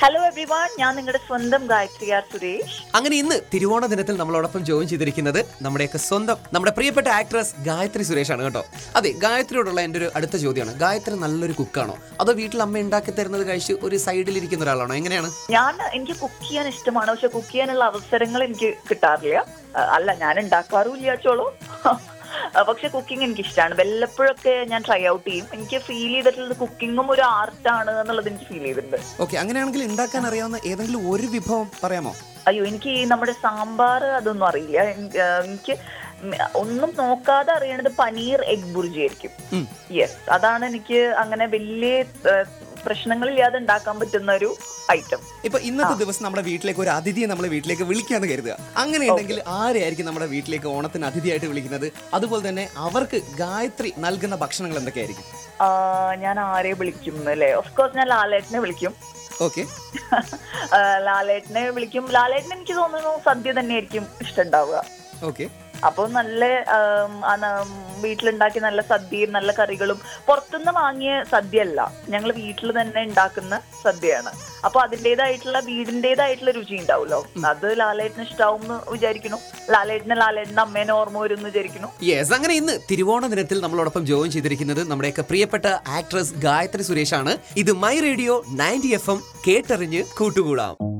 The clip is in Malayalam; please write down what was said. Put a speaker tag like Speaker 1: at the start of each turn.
Speaker 1: ഹലോ എവ്രി വൺ ഞാൻ നിങ്ങളുടെ സ്വന്തം ഗായത്രി ആർ സുരേഷ്
Speaker 2: അങ്ങനെ ഇന്ന് തിരുവോണ ദിനത്തിൽ നമ്മളോടൊപ്പം ജോയിൻ ചെയ്തിരിക്കുന്നത് നമ്മുടെയൊക്കെ സ്വന്തം നമ്മുടെ പ്രിയപ്പെട്ട ആക്ട്രസ് ഗായത്രി സുരേഷാണ് കേട്ടോ അതെ ഗായത്രിയോടുള്ള എൻ്റെ ഒരു അടുത്ത ചോദ്യമാണ് ഗായത്രി നല്ലൊരു കുക്കാണോ അതോ വീട്ടിൽ അമ്മ ഉണ്ടാക്കി തരുന്നത് കഴിച്ച് ഒരു സൈഡിൽ ഇരിക്കുന്ന ഒരാളാണോ എങ്ങനെയാണ്
Speaker 1: ഞാൻ എനിക്ക് കുക്ക് ചെയ്യാൻ ഇഷ്ടമാണ് പക്ഷെ കുക്ക് ചെയ്യാനുള്ള അവസരങ്ങൾ എനിക്ക് കിട്ടാറില്ല അഹ് അല്ല ഞാൻ ഉണ്ടാക്കാറുമില്ല ചോളൂ പക്ഷെ കുക്കിംഗ് എനിക്ക് ഇഷ്ടമാണ് വല്ലപ്പോഴൊക്കെ ഞാൻ ട്രൈ ഔട്ട് ചെയ്യും എനിക്ക് ഫീൽ ചെയ്തിട്ടുള്ളത് കുക്കിങ്ങും ഒരു ആർട്ടാണ് എന്നുള്ളത് എനിക്ക് ഫീൽ ചെയ്തിട്ടുണ്ട്
Speaker 3: ഓക്കെ അങ്ങനെയാണെങ്കിൽ ഉണ്ടാക്കാൻ അറിയാവുന്ന ഏതെങ്കിലും ഒരു വിഭവം പറയാമോ
Speaker 1: അയ്യോ എനിക്ക് ഈ നമ്മുടെ സാമ്പാർ അതൊന്നും അറിയില്ല എൻ- ഏഹ് എനിക്ക് ഉം ഒന്നും നോക്കാതെ അറിയണത് പനീർ എഗ് ബുർജി ആയിരിക്കും
Speaker 3: ഉം.
Speaker 1: യെസ് അതാണ് എനിക്ക് അങ്ങനെ വലിയ ഏഹ്, പ്രശ്നങ്ങളില്ലാതെ ഉണ്ടാക്കാൻ പറ്റുന്ന ഒരു ഐറ്റം
Speaker 3: ഇപ്പൊ ഇന്നത്തെ ദിവസം നമ്മുടെ വീട്ടിലേക്ക് ഒരു അതിഥിയെ നമ്മളെ വീട്ടിലേക്ക് വിളിക്കാന്ന് കരുതുക അങ്ങനെയുണ്ടെങ്കിൽ ആരെയായിരിക്കും നമ്മുടെ വീട്ടിലേക്ക് ഓണത്തിന് അതിഥിയായിട്ട് വിളിക്കുന്നത് അതുപോലെ തന്നെ അവർക്ക് ഗായത്രി നൽകുന്ന ഭക്ഷണങ്ങൾ എന്തൊക്കെയായിരിക്കും
Speaker 1: ഞാൻ ആരെ വിളിക്കും അല്ലേ ഓഫ് കോഴ്സ് ഞാൻ ലാലേട്ടനെ വിളിക്കും
Speaker 3: ഓക്കെ
Speaker 1: ആ, ലാലേട്ടനെ വിളിക്കും ലാലേട്ടന് എനിക്ക് തോന്നുന്നു സദ്യ തന്നെയായിരിക്കും ഇഷ്ടമുണ്ടാവുക
Speaker 3: ഓക്കെ
Speaker 1: അപ്പോൾ നല്ല ആം, ആ, ന- വീട്ടിലുണ്ടാക്കിയ നല്ല സദ്യയും നല്ല കറികളും പുറത്തുനിന്ന് വാങ്ങിയ സദ്യ അല്ല ഞങ്ങൾ വീട്ടിൽ തന്നെ ഉണ്ടാക്കുന്ന സദ്യയാണ് അപ്പൊ അതിൻ്റെതായിട്ടുള്ള വീടിൻ്റെതായിട്ടുള്ള രുചി ഉണ്ടാവുമല്ലോ അത് ലാലേട്ടന് ഇഷ്ടാവും എന്ന് വിചാരിക്കുന്നു ലാലേട്ടന് ലാലേട്ടന്റെ അമ്മേനെ ഓർമ്മ വരും എന്ന് വിചാരിക്കുന്നു
Speaker 2: യെസ് അങ്ങനെ ഇന്ന് തിരുവോണ ദിനത്തിൽ നമ്മളോടൊപ്പം ജോയിൻ ചെയ്തിരിക്കുന്നത് നമ്മുടെയൊക്കെ പ്രിയപ്പെട്ട ആക്ട്രസ് ഗായത്രി സുരേഷാണ് ഇത് my radio ninety F M കേട്ടറിഞ്ഞ് കൂട്ടുകൂടാം